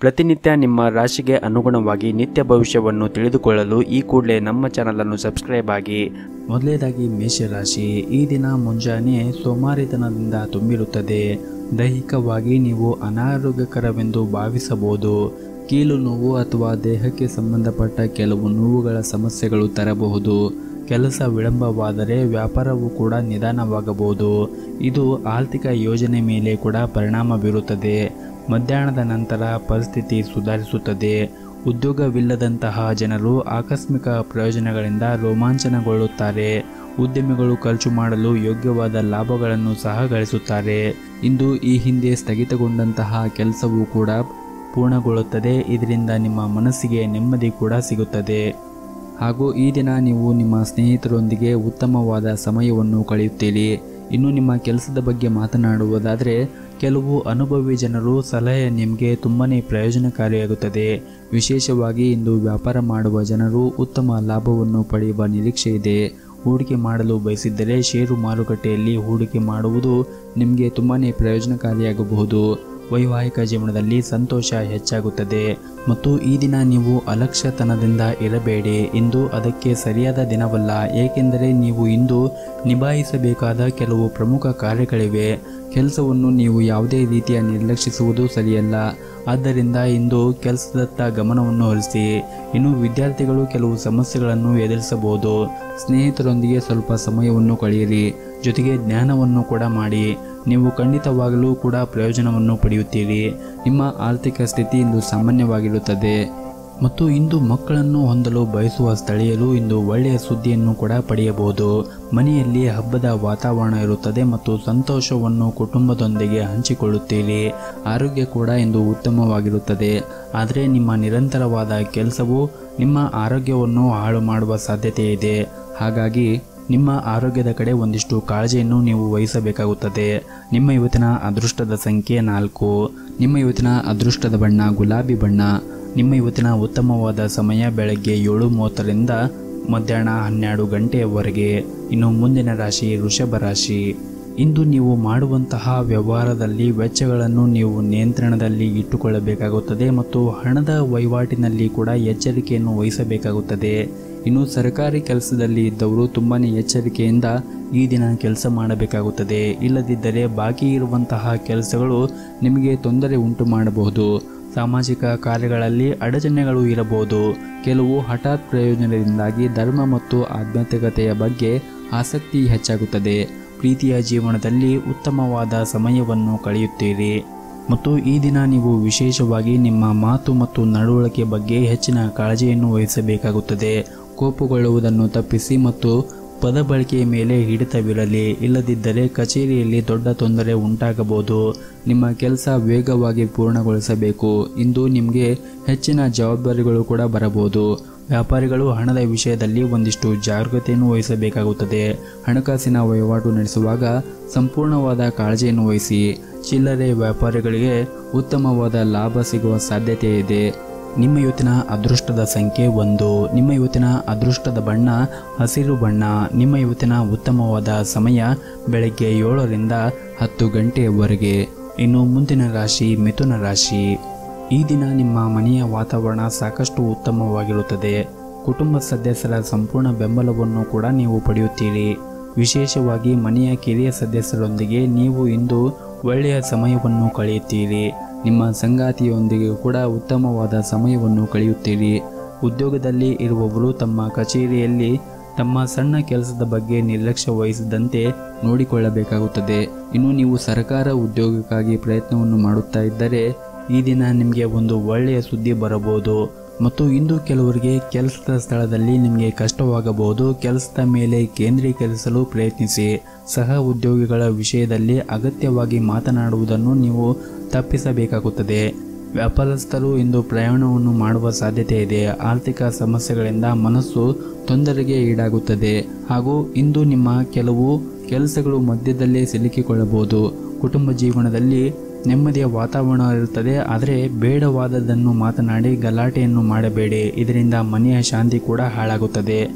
ಪ್ರತಿನಿತ್ಯ ನಿಮ್ಮ ರಾಶಿಗೆ ಅನುಗುಣವಾಗಿ ನಿತ್ಯ ಭವಿಷ್ಯವನ್ನು ತಿಳಿದುಕೊಳ್ಳಲು ಈ ಕೂಡಲೇ ನಮ್ಮ ಚಾನಲನ್ನು ಸಬ್ಸ್ಕ್ರೈಬ್ ಆಗಿ ಮೊದಲೇದಾಗಿ ಮೇಷರಾಶಿ ಈ ದಿನ ಮುಂಜಾನೆ ಸೋಮಾರಿತನದಿಂದ ತುಂಬಿರುತ್ತದೆ ದೈಹಿಕವಾಗಿ ನೀವು ಅನಾರೋಗ್ಯಕರವೆಂದು ಭಾವಿಸಬಹುದು ಕೀಲು ನೋವು ಅಥವಾ ದೇಹಕ್ಕೆ ಸಂಬಂಧಪಟ್ಟ ಕೆಲವು ನೋವುಗಳ ಸಮಸ್ಯೆಗಳು ತರಬಹುದು ಕೆಲಸ ವಿಳಂಬವಾದರೆ ವ್ಯಾಪಾರವು ಕೂಡ ನಿಧಾನವಾಗಬಹುದು ಇದು ಆರ್ಥಿಕ ಯೋಜನೆ ಮೇಲೆ ಕೂಡ ಪರಿಣಾಮ ಬೀರುತ್ತದೆ ಮಧ್ಯಾಹ್ನದ ನಂತರ ಪರಿಸ್ಥಿತಿ ಸುಧಾರಿಸುತ್ತದೆ ಉದ್ಯೋಗವಿಲ್ಲದಂತಹ ಜನರು ಆಕಸ್ಮಿಕ ಪ್ರಯೋಜನಗಳಿಂದ ರೋಮಾಂಚನಗೊಳ್ಳುತ್ತಾರೆ ಉದ್ಯಮಿಗಳು ಖರ್ಚು ಮಾಡಲು ಯೋಗ್ಯವಾದ ಲಾಭಗಳನ್ನು ಸಹ ಗಳಿಸುತ್ತಾರೆ ಇಂದು ಈ ಹಿಂದೆ ಸ್ಥಗಿತಗೊಂಡಂತಹ ಕೆಲಸವೂ ಕೂಡ ಪೂರ್ಣಗೊಳ್ಳುತ್ತದೆ ಇದರಿಂದ ನಿಮ್ಮ ಮನಸ್ಸಿಗೆ ನೆಮ್ಮದಿ ಕೂಡ ಸಿಗುತ್ತದೆ ಹಾಗೂ ಈ ದಿನ ನೀವು ನಿಮ್ಮ ಸ್ನೇಹಿತರೊಂದಿಗೆ ಉತ್ತಮವಾದ ಸಮಯವನ್ನು ಕಳೆಯುತ್ತೀರಿ ಇನ್ನು ನಿಮ್ಮ ಕೆಲಸದ ಬಗ್ಗೆ ಮಾತನಾಡುವುದಾದರೆ ಕೆಲವು ಅನುಭವಿ ಜನರು ಸಲಹೆ ನಿಮಗೆ ತುಂಬಾ ಪ್ರಯೋಜನಕಾರಿಯಾಗುತ್ತದೆ ವಿಶೇಷವಾಗಿ ಇಂದು ವ್ಯಾಪಾರ ಮಾಡುವ ಜನರು ಉತ್ತಮ ಲಾಭವನ್ನು ಪಡೆಯುವ ನಿರೀಕ್ಷೆ ಇದೆ ಹೂಡಿಕೆ ಮಾಡಲು ಬಯಸಿದ್ದರೆ ಷೇರು ಮಾರುಕಟ್ಟೆಯಲ್ಲಿ ಹೂಡಿಕೆ ಮಾಡುವುದು ನಿಮಗೆ ತುಂಬಾ ಪ್ರಯೋಜನಕಾರಿಯಾಗಬಹುದು ವೈವಾಹಿಕ ಜೀವನದಲ್ಲಿ ಸಂತೋಷ ಹೆಚ್ಚಾಗುತ್ತದೆ ಮತ್ತು ಈ ದಿನ ನೀವು ಅಲಕ್ಷ್ಯತನದಿಂದ ಇರಬೇಡಿ ಇಂದು ಅದಕ್ಕೆ ಸರಿಯಾದ ದಿನವಲ್ಲ ಏಕೆಂದರೆ ನೀವು ಇಂದು ನಿಭಾಯಿಸಬೇಕಾದ ಕೆಲವು ಪ್ರಮುಖ ಕಾರ್ಯಗಳಿವೆ ಕೆಲಸವನ್ನು ನೀವು ಯಾವುದೇ ರೀತಿಯ ನಿರ್ಲಕ್ಷಿಸುವುದು ಸರಿಯಲ್ಲ ಆದ್ದರಿಂದ ಇಂದು ಕೆಲಸದತ್ತ ಗಮನವನ್ನು ಹರಿಸಿ ಇನ್ನು ವಿದ್ಯಾರ್ಥಿಗಳು ಕೆಲವು ಸಮಸ್ಯೆಗಳನ್ನು ಎದುರಿಸಬಹುದು ಸ್ನೇಹಿತರೊಂದಿಗೆ ಸ್ವಲ್ಪ ಸಮಯವನ್ನು ಕಳೆಯಿರಿ ಜೊತೆಗೆ ಜ್ಞಾನವನ್ನು ಕೂಡ ಮಾಡಿ ನೀವು ಖಂಡಿತವಾಗಲೂ ಕೂಡ ಪ್ರಯೋಜನವನ್ನು ಪಡೆಯುತ್ತೀರಿ ನಿಮ್ಮ ಆರ್ಥಿಕ ಸ್ಥಿತಿ ಇಂದು ಸಾಮಾನ್ಯವಾಗಿರುತ್ತದೆ ಮತ್ತು ಇಂದು ಮಕ್ಕಳನ್ನು ಹೊಂದಲು ಬಯಸುವ ಸ್ಥಳೀಯರು ಇಂದು ಒಳ್ಳೆಯ ಸುದ್ದಿಯನ್ನು ಕೂಡ ಪಡೆಯಬಹುದು ಮನೆಯಲ್ಲಿ ಹಬ್ಬದ ವಾತಾವರಣ ಇರುತ್ತದೆ ಮತ್ತು ಸಂತೋಷವನ್ನು ಕುಟುಂಬದೊಂದಿಗೆ ಹಂಚಿಕೊಳ್ಳುತ್ತೀರಿ ಆರೋಗ್ಯ ಕೂಡ ಇಂದು ಉತ್ತಮವಾಗಿರುತ್ತದೆ ಆದರೆ ನಿಮ್ಮ ನಿರಂತರವಾದ ಕೆಲಸವು ನಿಮ್ಮ ಆರೋಗ್ಯವನ್ನು ಹಾಳು ಮಾಡುವ ಸಾಧ್ಯತೆ ಇದೆ ಹಾಗಾಗಿ ನಿಮ್ಮ ಆರೋಗ್ಯದ ಕಡೆ ಒಂದಿಷ್ಟು ಕಾಳಜಿಯನ್ನು ನೀವು ವಹಿಸಬೇಕಾಗುತ್ತದೆ ನಿಮ್ಮ ಇವತ್ತಿನ ಅದೃಷ್ಟದ ಸಂಖ್ಯೆ ನಾಲ್ಕು ನಿಮ್ಮ ಇವತ್ತಿನ ಅದೃಷ್ಟದ ಬಣ್ಣ ಗುಲಾಬಿ ಬಣ್ಣ ನಿಮ್ಮ ಇವತ್ತಿನ ಉತ್ತಮವಾದ ಸಮಯ ಬೆಳಗ್ಗೆ ಏಳು ಮೂವತ್ತರಿಂದ ಮಧ್ಯಾಹ್ನ ಹನ್ನೆರಡು ಗಂಟೆಯವರೆಗೆ ಇನ್ನು ಮುಂದಿನ ರಾಶಿ ವೃಷಭ ರಾಶಿ ಇಂದು ನೀವು ಮಾಡುವಂತಹ ವ್ಯವಹಾರದಲ್ಲಿ ವೆಚ್ಚಗಳನ್ನು ನೀವು ನಿಯಂತ್ರಣದಲ್ಲಿ ಇಟ್ಟುಕೊಳ್ಳಬೇಕಾಗುತ್ತದೆ ಮತ್ತು ಹಣದ ವಹಿವಾಟಿನಲ್ಲಿ ಕೂಡ ಎಚ್ಚರಿಕೆಯನ್ನು ವಹಿಸಬೇಕಾಗುತ್ತದೆ ಇನ್ನು ಸರ್ಕಾರಿ ಕೆಲಸದಲ್ಲಿ ಇದ್ದವರು ತುಂಬಾ ಎಚ್ಚರಿಕೆಯಿಂದ ಈ ದಿನ ಕೆಲಸ ಮಾಡಬೇಕಾಗುತ್ತದೆ ಇಲ್ಲದಿದ್ದರೆ ಬಾಕಿ ಇರುವಂತಹ ಕೆಲಸಗಳು ನಿಮಗೆ ತೊಂದರೆ ಉಂಟು ಮಾಡಬಹುದು ಸಾಮಾಜಿಕ ಕಾರ್ಯಗಳಲ್ಲಿ ಅಡಚಣೆಗಳು ಇರಬಹುದು ಕೆಲವು ಹಠಾತ್ ಪ್ರಯೋಜನದಿಂದಾಗಿ ಧರ್ಮ ಮತ್ತು ಆಧ್ಯಾತ್ಮಿಕತೆಯ ಬಗ್ಗೆ ಆಸಕ್ತಿ ಹೆಚ್ಚಾಗುತ್ತದೆ ಪ್ರೀತಿಯ ಜೀವನದಲ್ಲಿ ಉತ್ತಮವಾದ ಸಮಯವನ್ನು ಕಳೆಯುತ್ತೀರಿ ಮತ್ತು ಈ ದಿನ ನೀವು ವಿಶೇಷವಾಗಿ ನಿಮ್ಮ ಮಾತು ಮತ್ತು ನಡವಳಿಕೆ ಬಗ್ಗೆ ಹೆಚ್ಚಿನ ಕಾಳಜಿಯನ್ನು ವಹಿಸಬೇಕಾಗುತ್ತದೆ ಕೋಪಗೊಳ್ಳುವುದನ್ನು ತಪ್ಪಿಸಿ ಮತ್ತು ಪದ ಬಳಕೆಯ ಮೇಲೆ ಹಿಡಿತವಿರಲಿ ಇಲ್ಲದಿದ್ದರೆ ಕಚೇರಿಯಲ್ಲಿ ದೊಡ್ಡ ತೊಂದರೆ ಉಂಟಾಗಬಹುದು ನಿಮ್ಮ ಕೆಲಸ ವೇಗವಾಗಿ ಪೂರ್ಣಗೊಳಿಸಬೇಕು ಇಂದು ನಿಮಗೆ ಹೆಚ್ಚಿನ ಜವಾಬ್ದಾರಿಗಳು ಕೂಡ ಬರಬಹುದು ವ್ಯಾಪಾರಿಗಳು ಹಣದ ವಿಷಯದಲ್ಲಿ ಒಂದಿಷ್ಟು ಜಾಗೃತೆಯನ್ನು ವಹಿಸಬೇಕಾಗುತ್ತದೆ ಹಣಕಾಸಿನ ವಹಿವಾಟು ನಡೆಸುವಾಗ ಸಂಪೂರ್ಣವಾದ ಕಾಳಜಿಯನ್ನು ವಹಿಸಿ ಚಿಲ್ಲರೆ ವ್ಯಾಪಾರಿಗಳಿಗೆ ಉತ್ತಮವಾದ ಲಾಭ ಸಿಗುವ ಸಾಧ್ಯತೆ ಇದೆ ನಿಮ್ಮ ಇವತ್ತಿನ ಅದೃಷ್ಟದ ಸಂಖ್ಯೆ ಒಂದು ನಿಮ್ಮ ಇವತ್ತಿನ ಅದೃಷ್ಟದ ಬಣ್ಣ ಹಸಿರು ಬಣ್ಣ ನಿಮ್ಮ ಇವತ್ತಿನ ಉತ್ತಮವಾದ ಸಮಯ ಬೆಳಗ್ಗೆ ಏಳರಿಂದ ಹತ್ತು ಗಂಟೆಯವರೆಗೆ ಇನ್ನು ಮುಂದಿನ ರಾಶಿ ಮಿಥುನ ರಾಶಿ ಈ ದಿನ ನಿಮ್ಮ ಮನೆಯ ವಾತಾವರಣ ಸಾಕಷ್ಟು ಉತ್ತಮವಾಗಿರುತ್ತದೆ ಕುಟುಂಬ ಸದಸ್ಯರ ಸಂಪೂರ್ಣ ಬೆಂಬಲವನ್ನು ಕೂಡ ನೀವು ಪಡೆಯುತ್ತೀರಿ ವಿಶೇಷವಾಗಿ ಮನೆಯ ಕಿರಿಯ ಸದಸ್ಯರೊಂದಿಗೆ ನೀವು ಇಂದು ಒಳ್ಳೆಯ ಸಮಯವನ್ನು ಕಳೆಯುತ್ತೀರಿ ನಿಮ್ಮ ಸಂಗಾತಿಯೊಂದಿಗೆ ಕೂಡ ಉತ್ತಮವಾದ ಸಮಯವನ್ನು ಕಳೆಯುತ್ತೀರಿ ಉದ್ಯೋಗದಲ್ಲಿ ಇರುವವರು ತಮ್ಮ ಕಚೇರಿಯಲ್ಲಿ ತಮ್ಮ ಸಣ್ಣ ಕೆಲಸದ ಬಗ್ಗೆ ನಿರ್ಲಕ್ಷ್ಯ ವಹಿಸದಂತೆ ನೋಡಿಕೊಳ್ಳಬೇಕಾಗುತ್ತದೆ ಇನ್ನು ನೀವು ಸರ್ಕಾರ ಉದ್ಯೋಗಕ್ಕಾಗಿ ಪ್ರಯತ್ನವನ್ನು ಮಾಡುತ್ತಾ ಇದ್ದರೆ ಈ ದಿನ ನಿಮಗೆ ಒಂದು ಒಳ್ಳೆಯ ಸುದ್ದಿ ಬರಬಹುದು ಮತ್ತು ಇಂದು ಕೆಲವರಿಗೆ ಕೆಲಸದ ಸ್ಥಳದಲ್ಲಿ ನಿಮಗೆ ಕಷ್ಟವಾಗಬಹುದು ಕೆಲಸದ ಮೇಲೆ ಕೇಂದ್ರೀಕರಿಸಲು ಪ್ರಯತ್ನಿಸಿ ಸಹ ಉದ್ಯೋಗಿಗಳ ವಿಷಯದಲ್ಲಿ ಅಗತ್ಯವಾಗಿ ಮಾತನಾಡುವುದನ್ನು ನೀವು ತಪ್ಪಿಸಬೇಕಾಗುತ್ತದೆ ವ್ಯಾಪಾರಸ್ಥರು ಇಂದು ಪ್ರಯಾಣವನ್ನು ಮಾಡುವ ಸಾಧ್ಯತೆ ಇದೆ ಆರ್ಥಿಕ ಸಮಸ್ಯೆಗಳಿಂದ ಮನಸ್ಸು ತೊಂದರೆಗೆ ಈಡಾಗುತ್ತದೆ ಹಾಗೂ ಇಂದು ನಿಮ್ಮ ಕೆಲವು ಕೆಲಸಗಳು ಮಧ್ಯದಲ್ಲೇ ಸಿಲುಕಿಕೊಳ್ಳಬಹುದು ಕುಟುಂಬ ಜೀವನದಲ್ಲಿ ನೆಮ್ಮದಿಯ ವಾತಾವರಣ ಇರುತ್ತದೆ ಆದರೆ ಬೇಡವಾದದನ್ನು ಮಾತನಾಡಿ ಗಲಾಟೆಯನ್ನು ಮಾಡಬೇಡಿ ಇದರಿಂದ ಮನೆಯ ಶಾಂತಿ ಕೂಡ ಹಾಳಾಗುತ್ತದೆ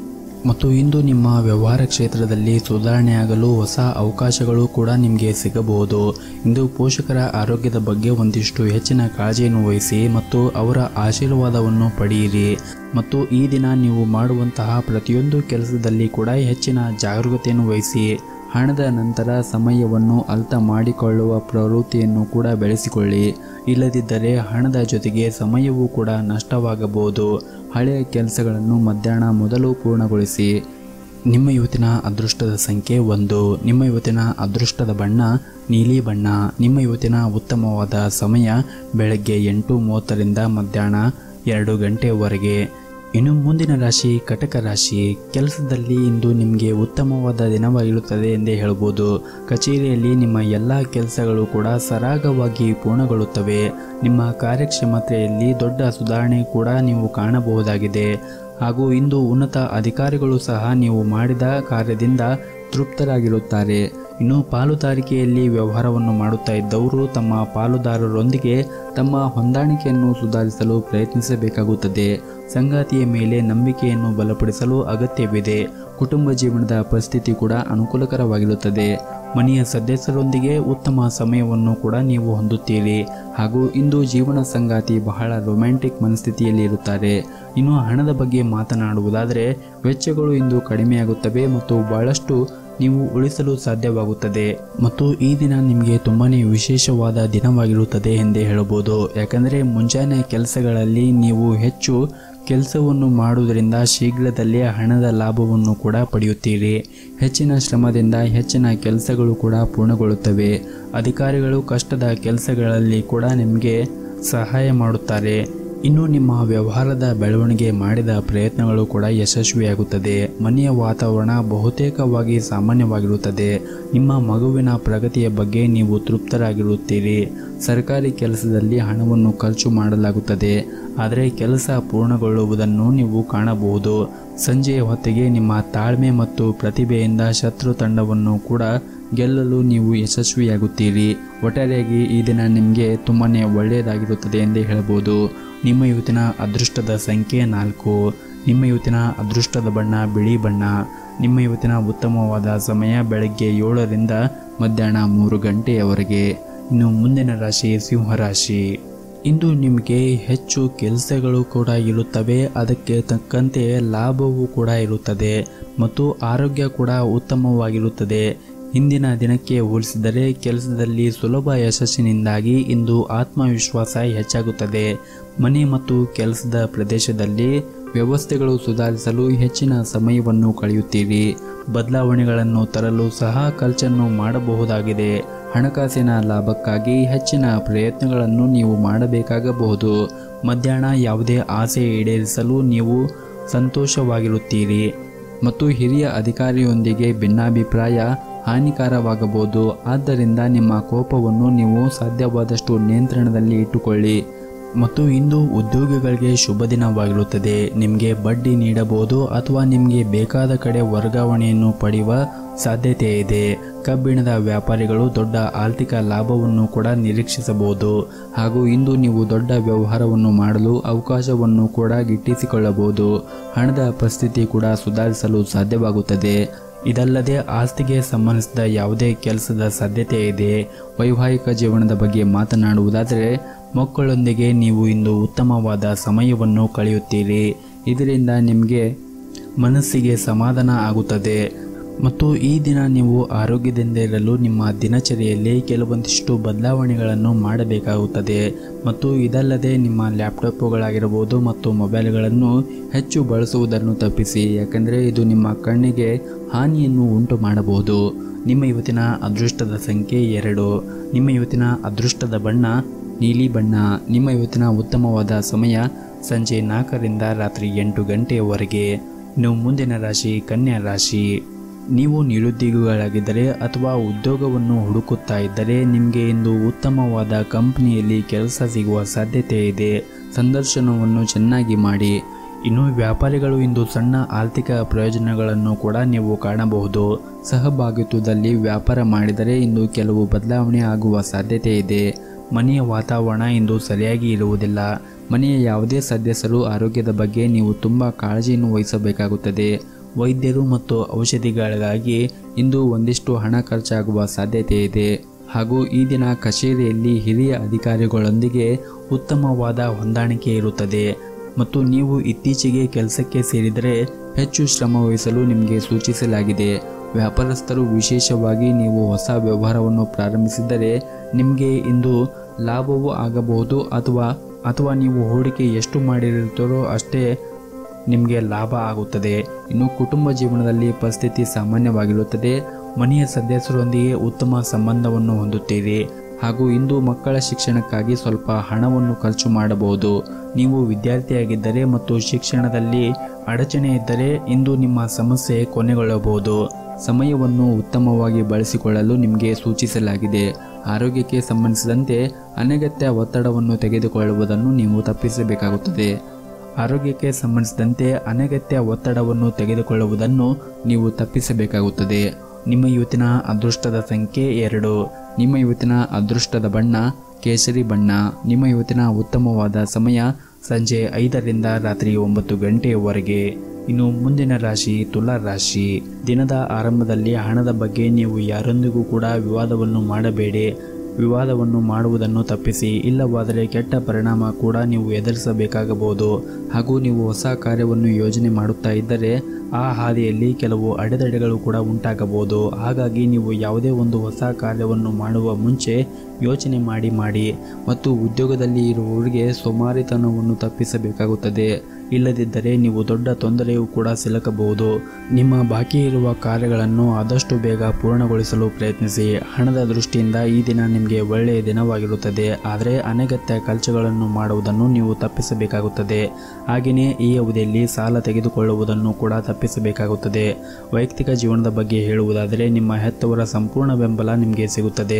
ಮತ್ತು ಇಂದು ನಿಮ್ಮ ವ್ಯವಹಾರ ಕ್ಷೇತ್ರದಲ್ಲಿ ಸುಧಾರಣೆಯಾಗಲು ಹೊಸ ಅವಕಾಶಗಳು ಕೂಡ ನಿಮಗೆ ಸಿಗಬಹುದು ಇಂದು ಪೋಷಕರ ಆರೋಗ್ಯದ ಬಗ್ಗೆ ಒಂದಿಷ್ಟು ಹೆಚ್ಚಿನ ಕಾಳಜಿಯನ್ನು ವಹಿಸಿ ಮತ್ತು ಅವರ ಆಶೀರ್ವಾದವನ್ನು ಪಡೆಯಿರಿ ಮತ್ತು ಈ ದಿನ ನೀವು ಮಾಡುವಂತಹ ಪ್ರತಿಯೊಂದು ಕೆಲಸದಲ್ಲಿ ಕೂಡ ಹೆಚ್ಚಿನ ಜಾಗರೂಕತೆಯನ್ನು ವಹಿಸಿ ಹಣದ ನಂತರ ಸಮಯವನ್ನು ಅರ್ಥ ಮಾಡಿಕೊಳ್ಳುವ ಪ್ರವೃತ್ತಿಯನ್ನು ಕೂಡ ಬೆಳೆಸಿಕೊಳ್ಳಿ ಇಲ್ಲದಿದ್ದರೆ ಹಣದ ಜೊತೆಗೆ ಸಮಯವೂ ಕೂಡ ನಷ್ಟವಾಗಬಹುದು ಹಳೆಯ ಕೆಲಸಗಳನ್ನು ಮಧ್ಯಾಹ್ನ ಮೊದಲು ಪೂರ್ಣಗೊಳಿಸಿ ನಿಮ್ಮ ಇವತ್ತಿನ ಅದೃಷ್ಟದ ಸಂಖ್ಯೆ ಒಂದು ನಿಮ್ಮ ಇವತ್ತಿನ ಅದೃಷ್ಟದ ಬಣ್ಣ ನೀಲಿ ಬಣ್ಣ ನಿಮ್ಮ ಇವತ್ತಿನ ಉತ್ತಮವಾದ ಸಮಯ ಬೆಳಗ್ಗೆ ಎಂಟು ಮೂವತ್ತರಿಂದ ಮಧ್ಯಾಹ್ನ ಎರಡು ಗಂಟೆಯವರೆಗೆ ಇನ್ನು ಮುಂದಿನ ರಾಶಿ ಕಟಕ ರಾಶಿ ಕೆಲಸದಲ್ಲಿ ಇಂದು ನಿಮಗೆ ಉತ್ತಮವಾದ ದಿನವಾಗಿರುತ್ತದೆ ಎಂದೇ ಹೇಳ್ಬೋದು ಕಚೇರಿಯಲ್ಲಿ ನಿಮ್ಮ ಎಲ್ಲ ಕೆಲಸಗಳು ಕೂಡ ಸರಾಗವಾಗಿ ಪೂರ್ಣಗೊಳ್ಳುತ್ತವೆ ನಿಮ್ಮ ಕಾರ್ಯಕ್ಷಮತೆಯಲ್ಲಿ ದೊಡ್ಡ ಸುಧಾರಣೆ ಕೂಡ ನೀವು ಕಾಣಬಹುದಾಗಿದೆ ಹಾಗೂ ಇಂದು ಉನ್ನತ ಅಧಿಕಾರಿಗಳು ಸಹ ನೀವು ಮಾಡಿದ ಕಾರ್ಯದಿಂದ ತೃಪ್ತರಾಗಿರುತ್ತಾರೆ ಇನ್ನು ಪಾಲುದಾರಿಕೆಯಲ್ಲಿ ವ್ಯವಹಾರವನ್ನು ಮಾಡುತ್ತಾ ಇದ್ದವರು ತಮ್ಮ ಪಾಲುದಾರರೊಂದಿಗೆ ತಮ್ಮ ಹೊಂದಾಣಿಕೆಯನ್ನು ಸುಧಾರಿಸಲು ಪ್ರಯತ್ನಿಸಬೇಕಾಗುತ್ತದೆ ಸಂಗಾತಿಯ ಮೇಲೆ ನಂಬಿಕೆಯನ್ನು ಬಲಪಡಿಸಲು ಅಗತ್ಯವಿದೆ ಕುಟುಂಬ ಜೀವನದ ಪರಿಸ್ಥಿತಿ ಕೂಡ ಅನುಕೂಲಕರವಾಗಿರುತ್ತದೆ ಮನೆಯ ಸದಸ್ಯರೊಂದಿಗೆ ಉತ್ತಮ ಸಮಯವನ್ನು ಕೂಡ ನೀವು ಹೊಂದುತ್ತೀರಿ ಹಾಗೂ ಇಂದು ಜೀವನ ಸಂಗಾತಿ ಬಹಳ ರೊಮ್ಯಾಂಟಿಕ್ ಮನಸ್ಥಿತಿಯಲ್ಲಿ ಇರುತ್ತಾರೆ ಇನ್ನು ಹಣದ ಬಗ್ಗೆ ಮಾತನಾಡುವುದಾದರೆ ವೆಚ್ಚಗಳು ಇಂದು ಕಡಿಮೆಯಾಗುತ್ತವೆ ಮತ್ತು ಬಹಳಷ್ಟು ನೀವು ಉಳಿಸಲು ಸಾಧ್ಯವಾಗುತ್ತದೆ ಮತ್ತು ಈ ದಿನ ನಿಮಗೆ ತುಂಬಾನೇ ವಿಶೇಷವಾದ ದಿನವಾಗಿರುತ್ತದೆ ಎಂದೇ ಹೇಳಬಹುದು ಯಾಕಂದರೆ ಮುಂಜಾನೆ ಕೆಲಸಗಳಲ್ಲಿ ನೀವು ಹೆಚ್ಚು ಕೆಲಸವನ್ನು ಮಾಡುವುದರಿಂದ ಶೀಘ್ರದಲ್ಲೇ ಹಣದ ಲಾಭವನ್ನು ಕೂಡ ಪಡೆಯುತ್ತೀರಿ ಹೆಚ್ಚಿನ ಶ್ರಮದಿಂದ ಹೆಚ್ಚಿನ ಕೆಲಸಗಳು ಕೂಡ ಪೂರ್ಣಗೊಳ್ಳುತ್ತವೆ ಅಧಿಕಾರಿಗಳು ಕಷ್ಟದ ಕೆಲಸಗಳಲ್ಲಿ ಕೂಡ ನಿಮಗೆ ಸಹಾಯ ಮಾಡುತ್ತಾರೆ ಇನ್ನು ನಿಮ್ಮ ವ್ಯವಹಾರದ ಬೆಳವಣಿಗೆ ಮಾಡಿದ ಪ್ರಯತ್ನಗಳು ಕೂಡ ಯಶಸ್ವಿಯಾಗುತ್ತದೆ ಮನೆಯ ವಾತಾವರಣ ಬಹುತೇಕವಾಗಿ ಸಾಮಾನ್ಯವಾಗಿರುತ್ತದೆ ನಿಮ್ಮ ಮಗುವಿನ ಪ್ರಗತಿಯ ಬಗ್ಗೆ ನೀವು ತೃಪ್ತರಾಗಿರುತ್ತೀರಿ ಸರ್ಕಾರಿ ಕೆಲಸದಲ್ಲಿ ಹಣವನ್ನು ಖರ್ಚು ಮಾಡಲಾಗುತ್ತದೆ ಆದರೆ ಕೆಲಸ ಪೂರ್ಣಗೊಳ್ಳುವುದನ್ನು ನೀವು ಕಾಣಬಹುದು ಸಂಜೆಯ ಹೊತ್ತಿಗೆ ನಿಮ್ಮ ತಾಳ್ಮೆ ಮತ್ತು ಪ್ರತಿಭೆಯಿಂದ ಶತ್ರು ತಂಡವನ್ನು ಕೂಡ ಗೆಲ್ಲಲು ನೀವು ಯಶಸ್ವಿಯಾಗುತ್ತೀರಿ ಒಟ್ಟಾರೆಯಾಗಿ ಈ ದಿನ ನಿಮಗೆ ತುಂಬಾ ಒಳ್ಳೆಯದಾಗಿರುತ್ತದೆ ಎಂದೇ ಹೇಳಬಹುದು ನಿಮ್ಮ ಇವತ್ತಿನ ಅದೃಷ್ಟದ ಸಂಖ್ಯೆ ನಾಲ್ಕು ನಿಮ್ಮ ಇವತ್ತಿನ ಅದೃಷ್ಟದ ಬಣ್ಣ ಬಿಳಿ ಬಣ್ಣ ನಿಮ್ಮ ಇವತ್ತಿನ ಉತ್ತಮವಾದ ಸಮಯ ಬೆಳಗ್ಗೆ ಏಳರಿಂದ ಮಧ್ಯಾಹ್ನ ಮೂರು ಗಂಟೆಯವರೆಗೆ ಇನ್ನು ಮುಂದಿನ ರಾಶಿ ಸಿಂಹರಾಶಿ ಇಂದು ನಿಮಗೆ ಹೆಚ್ಚು ಕೆಲಸಗಳು ಕೂಡ ಇರುತ್ತವೆ ಅದಕ್ಕೆ ತಕ್ಕಂತೆ ಲಾಭವೂ ಕೂಡ ಇರುತ್ತದೆ ಮತ್ತು ಆರೋಗ್ಯ ಕೂಡ ಉತ್ತಮವಾಗಿರುತ್ತದೆ ಹಿಂದಿನ ದಿನಕ್ಕೆ ಹೋಲಿಸಿದರೆ ಕೆಲಸದಲ್ಲಿ ಸುಲಭ ಯಶಸ್ಸಿನಿಂದಾಗಿ ಇಂದು ಆತ್ಮವಿಶ್ವಾಸ ಹೆಚ್ಚಾಗುತ್ತದೆ ಮನೆ ಮತ್ತು ಕೆಲಸದ ಪ್ರದೇಶದಲ್ಲಿ ವ್ಯವಸ್ಥೆಗಳು ಸುಧಾರಿಸಲು ಹೆಚ್ಚಿನ ಸಮಯವನ್ನು ಕಳೆಯುತ್ತೀರಿ ಬದಲಾವಣೆಗಳನ್ನು ತರಲು ಸಹ ಖರ್ಚನ್ನು ಮಾಡಬಹುದಾಗಿದೆ ಹಣಕಾಸಿನ ಲಾಭಕ್ಕಾಗಿ ಹೆಚ್ಚಿನ ಪ್ರಯತ್ನಗಳನ್ನು ನೀವು ಮಾಡಬೇಕಾಗಬಹುದು ಮಧ್ಯಾಹ್ನ ಯಾವುದೇ ಆಸೆ ಈಡೇರಿಸಲು ನೀವು ಸಂತೋಷವಾಗಿರುತ್ತೀರಿ ಮತ್ತು ಹಿರಿಯ ಅಧಿಕಾರಿಯೊಂದಿಗೆ ಭಿನ್ನಾಭಿಪ್ರಾಯ ಹಾನಿಕಾರವಾಗಬಹುದು ಆದ್ದರಿಂದ ನಿಮ್ಮ ಕೋಪವನ್ನು ನೀವು ಸಾಧ್ಯವಾದಷ್ಟು ನಿಯಂತ್ರಣದಲ್ಲಿ ಇಟ್ಟುಕೊಳ್ಳಿ ಮತ್ತು ಇಂದು ಉದ್ಯೋಗಿಗಳಿಗೆ ಶುಭ ದಿನವಾಗಿರುತ್ತದೆ ನಿಮಗೆ ಬಡ್ಡಿ ನೀಡಬಹುದು ಅಥವಾ ನಿಮಗೆ ಬೇಕಾದ ಕಡೆ ವರ್ಗಾವಣೆಯನ್ನು ಪಡೆಯುವ ಸಾಧ್ಯತೆ ಇದೆ ಕಬ್ಬಿಣದ ವ್ಯಾಪಾರಿಗಳು ದೊಡ್ಡ ಆರ್ಥಿಕ ಲಾಭವನ್ನು ಕೂಡ ನಿರೀಕ್ಷಿಸಬಹುದು ಹಾಗೂ ಇಂದು ನೀವು ದೊಡ್ಡ ವ್ಯವಹಾರವನ್ನು ಮಾಡಲು ಅವಕಾಶವನ್ನು ಕೂಡ ಗಿಟ್ಟಿಸಿಕೊಳ್ಳಬಹುದು ಹಣದ ಪರಿಸ್ಥಿತಿ ಕೂಡ ಸುಧಾರಿಸಲು ಸಾಧ್ಯವಾಗುತ್ತದೆ ಇದಲ್ಲದೆ ಆಸ್ತಿಗೆ ಸಂಬಂಧಿಸಿದ ಯಾವುದೇ ಕೆಲಸದ ಸಾಧ್ಯತೆ ಇದೆ ವೈವಾಹಿಕ ಜೀವನದ ಬಗ್ಗೆ ಮಾತನಾಡುವುದಾದರೆ ಮಕ್ಕಳೊಂದಿಗೆ ನೀವು ಇಂದು ಉತ್ತಮವಾದ ಸಮಯವನ್ನು ಕಳೆಯುತ್ತೀರಿ ಇದರಿಂದ ನಿಮಗೆ ಮನಸ್ಸಿಗೆ ಸಮಾಧಾನ ಆಗುತ್ತದೆ ಮತ್ತು ಈ ದಿನ ನೀವು ಆರೋಗ್ಯದಿಂದ ಇರಲು ನಿಮ್ಮ ದಿನಚರಿಯಲ್ಲಿ ಕೆಲವೊಂದಿಷ್ಟು ಬದಲಾವಣೆಗಳನ್ನು ಮಾಡಬೇಕಾಗುತ್ತದೆ ಮತ್ತು ಇದಲ್ಲದೆ ನಿಮ್ಮ ಲ್ಯಾಪ್ಟಾಪ್ಗಳಾಗಿರಬಹುದು ಮತ್ತು ಮೊಬೈಲ್ಗಳನ್ನು ಹೆಚ್ಚು ಬಳಸುವುದನ್ನು ತಪ್ಪಿಸಿ ಯಾಕಂದರೆ ಇದು ನಿಮ್ಮ ಕಣ್ಣಿಗೆ ಹಾನಿಯನ್ನು ಉಂಟು ಮಾಡಬಹುದು ನಿಮ್ಮ ಇವತ್ತಿನ ಅದೃಷ್ಟದ ಸಂಖ್ಯೆ ಎರಡು ನಿಮ್ಮ ಇವತ್ತಿನ ಅದೃಷ್ಟದ ಬಣ್ಣ ನೀಲಿ ಬಣ್ಣ ನಿಮ್ಮ ಇವತ್ತಿನ ಉತ್ತಮವಾದ ಸಮಯ ಸಂಜೆ ನಾಲ್ಕರಿಂದ ರಾತ್ರಿ ಎಂಟು ಗಂಟೆಯವರೆಗೆ ಇನ್ನು ಮುಂದಿನ ರಾಶಿ ಕನ್ಯಾ ರಾಶಿ ನೀವು ನಿರುದ್ಯೋಗಿಗಳಾಗಿದ್ದರೆ ಅಥವಾ ಉದ್ಯೋಗವನ್ನು ಹುಡುಕುತ್ತಾ ಇದ್ದರೆ ನಿಮಗೆ ಇಂದು ಉತ್ತಮವಾದ ಕಂಪನಿಯಲ್ಲಿ ಕೆಲಸ ಸಿಗುವ ಸಾಧ್ಯತೆ ಇದೆ ಸಂದರ್ಶನವನ್ನು ಚೆನ್ನಾಗಿ ಮಾಡಿ ಇನ್ನು ವ್ಯಾಪಾರಿಗಳು ಇಂದು ಸಣ್ಣ ಆರ್ಥಿಕ ಪ್ರಯೋಜನಗಳನ್ನು ಕೂಡ ನೀವು ಕಾಣಬಹುದು ಸಹಭಾಗಿತ್ವದಲ್ಲಿ ವ್ಯಾಪಾರ ಮಾಡಿದರೆ ಇಂದು ಕೆಲವು ಬದಲಾವಣೆ ಆಗುವ ಸಾಧ್ಯತೆ ಇದೆ ಮನೆಯ ವಾತಾವರಣ ಇಂದು ಸರಿಯಾಗಿ ಇರುವುದಿಲ್ಲ ಮನೆಯ ಯಾವುದೇ ಸದಸ್ಯರು ಆರೋಗ್ಯದ ಬಗ್ಗೆ ನೀವು ತುಂಬ ಕಾಳಜಿಯನ್ನು ವಹಿಸಬೇಕಾಗುತ್ತದೆ ವೈದ್ಯರು ಮತ್ತು ಔಷಧಿಗಳಿಗಾಗಿ ಇಂದು ಒಂದಿಷ್ಟು ಹಣ ಖರ್ಚಾಗುವ ಸಾಧ್ಯತೆ ಇದೆ ಹಾಗೂ ಈ ದಿನ ಕಚೇರಿಯಲ್ಲಿ ಹಿರಿಯ ಅಧಿಕಾರಿಗಳೊಂದಿಗೆ ಉತ್ತಮವಾದ ಹೊಂದಾಣಿಕೆ ಇರುತ್ತದೆ ಮತ್ತು ನೀವು ಇತ್ತೀಚೆಗೆ ಕೆಲಸಕ್ಕೆ ಸೇರಿದರೆ ಹೆಚ್ಚು ಶ್ರಮ ವಹಿಸಲು ನಿಮಗೆ ಸೂಚಿಸಲಾಗಿದೆ ವ್ಯಾಪಾರಸ್ಥರು ವಿಶೇಷವಾಗಿ ನೀವು ಹೊಸ ವ್ಯವಹಾರವನ್ನು ಪ್ರಾರಂಭಿಸಿದರೆ ನಿಮಗೆ ಇಂದು ಲಾಭವೂ ಆಗಬಹುದು ಅಥವಾ ಅಥವಾ ನೀವು ಹೂಡಿಕೆ ಎಷ್ಟು ಮಾಡಿರುತ್ತೀರೋ ಅಷ್ಟೇ ನಿಮಗೆ ಲಾಭ ಆಗುತ್ತದೆ ಇನ್ನು ಕುಟುಂಬ ಜೀವನದಲ್ಲಿ ಪರಿಸ್ಥಿತಿ ಸಾಮಾನ್ಯವಾಗಿರುತ್ತದೆ ಮನೆಯ ಸದಸ್ಯರೊಂದಿಗೆ ಉತ್ತಮ ಸಂಬಂಧವನ್ನು ಹೊಂದುತ್ತೀರಿ ಹಾಗೂ ಇಂದು ಮಕ್ಕಳ ಶಿಕ್ಷಣಕ್ಕಾಗಿ ಸ್ವಲ್ಪ ಹಣವನ್ನು ಖರ್ಚು ಮಾಡಬಹುದು ನೀವು ವಿದ್ಯಾರ್ಥಿಯಾಗಿದ್ದರೆ ಮತ್ತು ಶಿಕ್ಷಣದಲ್ಲಿ ಅಡಚಣೆ ಇದ್ದರೆ ಇಂದು ನಿಮ್ಮ ಸಮಸ್ಯೆ ಕೊನೆಗೊಳ್ಳಬಹುದು ಸಮಯವನ್ನು ಉತ್ತಮವಾಗಿ ಬಳಸಿಕೊಳ್ಳಲು ನಿಮಗೆ ಸೂಚಿಸಲಾಗಿದೆ ಆರೋಗ್ಯಕ್ಕೆ ಸಂಬಂಧಿಸಿದಂತೆ ಅನಗತ್ಯ ಒತ್ತಡವನ್ನು ತೆಗೆದುಕೊಳ್ಳುವುದನ್ನು ನೀವು ತಪ್ಪಿಸಬೇಕಾಗುತ್ತದೆ ಆರೋಗ್ಯಕ್ಕೆ ಸಂಬಂಧಿಸಿದಂತೆ ಅನಗತ್ಯ ಒತ್ತಡವನ್ನು ತೆಗೆದುಕೊಳ್ಳುವುದನ್ನು ನೀವು ತಪ್ಪಿಸಬೇಕಾಗುತ್ತದೆ ನಿಮ್ಮ ಇವತ್ತಿನ ಅದೃಷ್ಟದ ಸಂಖ್ಯೆ ಎರಡು ನಿಮ್ಮ ಇವತ್ತಿನ ಅದೃಷ್ಟದ ಬಣ್ಣ ಕೇಸರಿ ಬಣ್ಣ ನಿಮ್ಮ ಇವತ್ತಿನ ಉತ್ತಮವಾದ ಸಮಯ ಸಂಜೆ ಐದರಿಂದ ರಾತ್ರಿ ಒಂಬತ್ತು ಗಂಟೆಯವರೆಗೆ ಇನ್ನು ಮುಂದಿನ ರಾಶಿ ತುಲಾ ರಾಶಿ ದಿನದ ಆರಂಭದಲ್ಲಿ ಹಣದ ಬಗ್ಗೆ ನೀವು ಯಾರೊಂದಿಗೂ ಕೂಡ ವಿವಾದವನ್ನು ಮಾಡಬೇಡಿ ವಿವಾದವನ್ನು ಮಾಡುವುದನ್ನು ತಪ್ಪಿಸಿ ಇಲ್ಲವಾದರೆ ಕೆಟ್ಟ ಪರಿಣಾಮ ಕೂಡ ನೀವು ಎದುರಿಸಬೇಕಾಗಬಹುದು ಹಾಗೂ ನೀವು ಹೊಸ ಕಾರ್ಯವನ್ನು ಯೋಜನೆ ಮಾಡುತ್ತಾ ಇದ್ದರೆ ಆ ಹಾದಿಯಲ್ಲಿ ಕೆಲವು ಅಡೆತಡೆಗಳು ಕೂಡ ಉಂಟಾಗಬಹುದು ಹಾಗಾಗಿ ನೀವು ಯಾವುದೇ ಒಂದು ಹೊಸ ಕಾರ್ಯವನ್ನು ಮಾಡುವ ಮುಂಚೆ ಯೋಚನೆ ಮಾಡಿ ಮಾಡಿ ಮತ್ತು ಉದ್ಯೋಗದಲ್ಲಿ ಇರುವವರಿಗೆ ಸೋಮಾರಿತನವನ್ನು ತಪ್ಪಿಸಬೇಕಾಗುತ್ತದೆ ಇಲ್ಲದಿದ್ದರೆ ನೀವು ದೊಡ್ಡ ತೊಂದರೆಯೂ ಕೂಡ ಸಿಲಕಬಹುದು ನಿಮ್ಮ ಬಾಕಿ ಇರುವ ಕಾರ್ಯಗಳನ್ನು ಆದಷ್ಟು ಬೇಗ ಪೂರ್ಣಗೊಳಿಸಲು ಪ್ರಯತ್ನಿಸಿ ಹಣದ ದೃಷ್ಟಿಯಿಂದ ಈ ದಿನ ನಿಮಗೆ ಒಳ್ಳೆಯ ದಿನವಾಗಿರುತ್ತದೆ ಆದರೆ ಅನಗತ್ಯ ಖರ್ಚುಗಳನ್ನು ಮಾಡುವುದನ್ನು ನೀವು ತಪ್ಪಿಸಬೇಕಾಗುತ್ತದೆ ಹಾಗೆಯೇ ಈ ಅವಧಿಯಲ್ಲಿ ಸಾಲ ತೆಗೆದುಕೊಳ್ಳುವುದನ್ನು ಕೂಡ ತಪ್ಪಿಸಬೇಕಾಗುತ್ತದೆ ವೈಯಕ್ತಿಕ ಜೀವನದ ಬಗ್ಗೆ ಹೇಳುವುದಾದರೆ ನಿಮ್ಮ ಹೆತ್ತವರ ಸಂಪೂರ್ಣ ಬೆಂಬಲ ನಿಮಗೆ ಸಿಗುತ್ತದೆ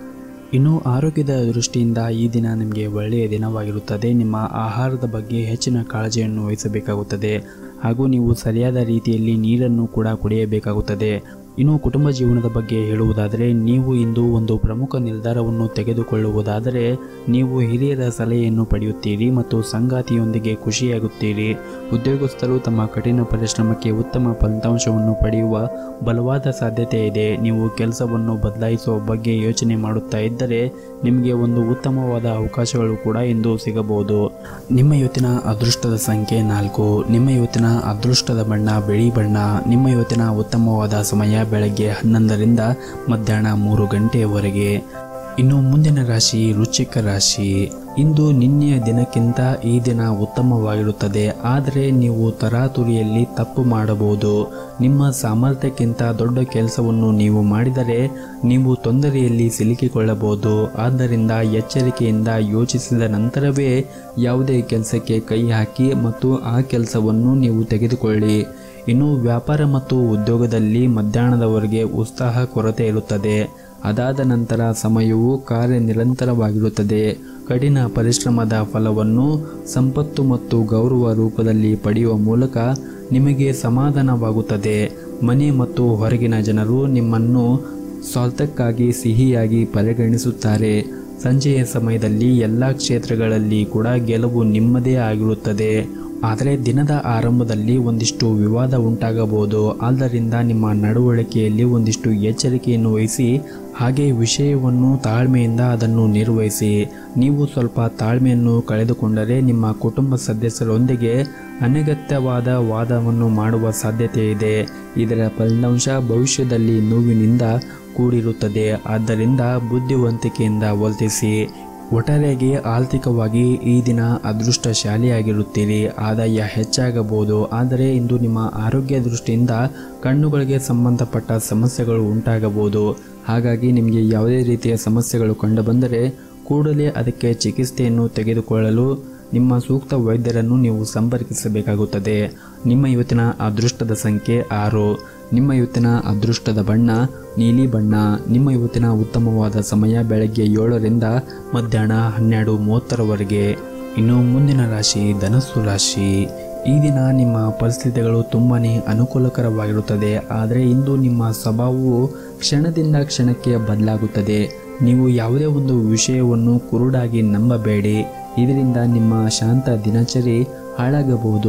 ಇನ್ನು ಆರೋಗ್ಯದ ದೃಷ್ಟಿಯಿಂದ ಈ ದಿನ ನಿಮಗೆ ಒಳ್ಳೆಯ ದಿನವಾಗಿರುತ್ತದೆ ನಿಮ್ಮ ಆಹಾರದ ಬಗ್ಗೆ ಹೆಚ್ಚಿನ ಕಾಳಜಿಯನ್ನು ವಹಿಸಬೇಕಾಗುತ್ತದೆ ಹಾಗೂ ನೀವು ಸರಿಯಾದ ರೀತಿಯಲ್ಲಿ ನೀರನ್ನು ಕೂಡ ಕುಡಿಯಬೇಕಾಗುತ್ತದೆ ಇನ್ನು ಕುಟುಂಬ ಜೀವನದ ಬಗ್ಗೆ ಹೇಳುವುದಾದರೆ ನೀವು ಇಂದು ಒಂದು ಪ್ರಮುಖ ನಿರ್ಧಾರವನ್ನು ತೆಗೆದುಕೊಳ್ಳುವುದಾದರೆ ನೀವು ಹಿರಿಯರ ಸಲಹೆಯನ್ನು ಪಡೆಯುತ್ತೀರಿ ಮತ್ತು ಸಂಗಾತಿಯೊಂದಿಗೆ ಖುಷಿಯಾಗುತ್ತೀರಿ ಉದ್ಯೋಗಸ್ಥರು ತಮ್ಮ ಕಠಿಣ ಪರಿಶ್ರಮಕ್ಕೆ ಉತ್ತಮ ಫಲಿತಾಂಶವನ್ನು ಪಡೆಯುವ ಬಲವಾದ ಸಾಧ್ಯತೆ ಇದೆ ನೀವು ಕೆಲಸವನ್ನು ಬದಲಾಯಿಸುವ ಬಗ್ಗೆ ಯೋಚನೆ ಮಾಡುತ್ತಾ ಇದ್ದರೆ ನಿಮಗೆ ಒಂದು ಉತ್ತಮವಾದ ಅವಕಾಶಗಳು ಕೂಡ ಇಂದು ಸಿಗಬಹುದು ನಿಮ್ಮ ಇವತ್ತಿನ ಅದೃಷ್ಟದ ಸಂಖ್ಯೆ ನಾಲ್ಕು ನಿಮ್ಮ ಇವತ್ತಿನ ಅದೃಷ್ಟದ ಬಣ್ಣ ಬಿಳಿ ಬಣ್ಣ ನಿಮ್ಮ ಇವತ್ತಿನ ಉತ್ತಮವಾದ ಸಮಯ ಬೆಳಗ್ಗೆ ಹನ್ನೊಂದರಿಂದ ಮಧ್ಯಾಹ್ನ ಮೂರು ಗಂಟೆಯವರೆಗೆ ಇನ್ನು ಮುಂದಿನ ರಾಶಿ ರುಚಿಕ ರಾಶಿ ಇಂದು ನಿನ್ನೆಯ ದಿನಕ್ಕಿಂತ ಈ ದಿನ ಉತ್ತಮವಾಗಿರುತ್ತದೆ ಆದರೆ ನೀವು ತರಾತುರಿಯಲ್ಲಿ ತಪ್ಪು ಮಾಡಬಹುದು ನಿಮ್ಮ ಸಾಮರ್ಥ್ಯಕ್ಕಿಂತ ದೊಡ್ಡ ಕೆಲಸವನ್ನು ನೀವು ಮಾಡಿದರೆ ನೀವು ತೊಂದರೆಯಲ್ಲಿ ಸಿಲುಕಿಕೊಳ್ಳಬಹುದು ಆದ್ದರಿಂದ ಎಚ್ಚರಿಕೆಯಿಂದ ಯೋಚಿಸಿದ ನಂತರವೇ ಯಾವುದೇ ಕೆಲಸಕ್ಕೆ ಕೈ ಹಾಕಿ ಮತ್ತು ಆ ಕೆಲಸವನ್ನು ನೀವು ತೆಗೆದುಕೊಳ್ಳಿ ಇನ್ನು ವ್ಯಾಪಾರ ಮತ್ತು ಉದ್ಯೋಗದಲ್ಲಿ ಮಧ್ಯಾಹ್ನದವರೆಗೆ ಉತ್ಸಾಹ ಕೊರತೆ ಇರುತ್ತದೆ ಅದಾದ ನಂತರ ಸಮಯವು ಕಾರ್ಯನಿರಂತರವಾಗಿರುತ್ತದೆ ಕಠಿಣ ಪರಿಶ್ರಮದ ಫಲವನ್ನು ಸಂಪತ್ತು ಮತ್ತು ಗೌರವ ರೂಪದಲ್ಲಿ ಪಡೆಯುವ ಮೂಲಕ ನಿಮಗೆ ಸಮಾಧಾನವಾಗುತ್ತದೆ ಮನೆ ಮತ್ತು ಹೊರಗಿನ ಜನರು ನಿಮ್ಮನ್ನು ಸ್ವಾರ್ಥಕ್ಕಾಗಿ ಸಿಹಿಯಾಗಿ ಪರಿಗಣಿಸುತ್ತಾರೆ ಸಂಜೆಯ ಸಮಯದಲ್ಲಿ ಎಲ್ಲ ಕ್ಷೇತ್ರಗಳಲ್ಲಿ ಕೂಡ ಗೆಲುವು ನಿಮ್ಮದೇ ಆಗಿರುತ್ತದೆ ಆದರೆ ದಿನದ ಆರಂಭದಲ್ಲಿ ಒಂದಿಷ್ಟು ವಿವಾದ ಉಂಟಾಗಬಹುದು ಆದ್ದರಿಂದ ನಿಮ್ಮ ನಡವಳಿಕೆಯಲ್ಲಿ ಒಂದಿಷ್ಟು ಎಚ್ಚರಿಕೆಯನ್ನು ವಹಿಸಿ ಹಾಗೆ ವಿಷಯವನ್ನು ತಾಳ್ಮೆಯಿಂದ ಅದನ್ನು ನಿರ್ವಹಿಸಿ ನೀವು ಸ್ವಲ್ಪ ತಾಳ್ಮೆಯನ್ನು ಕಳೆದುಕೊಂಡರೆ ನಿಮ್ಮ ಕುಟುಂಬ ಸದಸ್ಯರೊಂದಿಗೆ ಅನಗತ್ಯವಾದ ವಾದವನ್ನು ಮಾಡುವ ಸಾಧ್ಯತೆ ಇದೆ ಇದರ ಫಲಿತಾಂಶ ಭವಿಷ್ಯದಲ್ಲಿ ನೋವಿನಿಂದ ಕೂಡಿರುತ್ತದೆ ಆದ್ದರಿಂದ ಬುದ್ಧಿವಂತಿಕೆಯಿಂದ ವರ್ತಿಸಿ ಒಟ್ಟಾರೆಯಾಗಿ ಆರ್ಥಿಕವಾಗಿ ಈ ದಿನ ಅದೃಷ್ಟಶಾಲಿಯಾಗಿರುತ್ತೀರಿ ಆದಾಯ ಹೆಚ್ಚಾಗಬಹುದು ಆದರೆ ಇಂದು ನಿಮ್ಮ ಆರೋಗ್ಯ ದೃಷ್ಟಿಯಿಂದ ಕಣ್ಣುಗಳಿಗೆ ಸಂಬಂಧಪಟ್ಟ ಸಮಸ್ಯೆಗಳು ಉಂಟಾಗಬಹುದು ಹಾಗಾಗಿ ನಿಮಗೆ ಯಾವುದೇ ರೀತಿಯ ಸಮಸ್ಯೆಗಳು ಕಂಡುಬಂದರೆ ಕೂಡಲೇ ಅದಕ್ಕೆ ಚಿಕಿತ್ಸೆಯನ್ನು ತೆಗೆದುಕೊಳ್ಳಲು ನಿಮ್ಮ ಸೂಕ್ತ ವೈದ್ಯರನ್ನು ನೀವು ಸಂಪರ್ಕಿಸಬೇಕಾಗುತ್ತದೆ ನಿಮ್ಮ ಇವತ್ತಿನ ಅದೃಷ್ಟದ ಸಂಖ್ಯೆ ಆರು ನಿಮ್ಮ ಇವತ್ತಿನ ಅದೃಷ್ಟದ ಬಣ್ಣ ನೀಲಿ ಬಣ್ಣ ನಿಮ್ಮ ಇವತ್ತಿನ ಉತ್ತಮವಾದ ಸಮಯ ಬೆಳಗ್ಗೆ ಏಳರಿಂದ ಮಧ್ಯಾಹ್ನ ಹನ್ನೆರಡು ಮೂವತ್ತರವರೆಗೆ ಇನ್ನು ಮುಂದಿನ ರಾಶಿ ಧನಸ್ಸು ರಾಶಿ ಈ ದಿನ ನಿಮ್ಮ ಪರಿಸ್ಥಿತಿಗಳು ತುಂಬಾ ಅನುಕೂಲಕರವಾಗಿರುತ್ತದೆ ಆದರೆ ಇಂದು ನಿಮ್ಮ ಸ್ವಭಾವವು ಕ್ಷಣದಿಂದ ಕ್ಷಣಕ್ಕೆ ಬದಲಾಗುತ್ತದೆ ನೀವು ಯಾವುದೇ ಒಂದು ವಿಷಯವನ್ನು ಕುರುಡಾಗಿ ನಂಬಬೇಡಿ ಇದರಿಂದ ನಿಮ್ಮ ಶಾಂತ ದಿನಚರಿ ಹಾಳಾಗಬಹುದು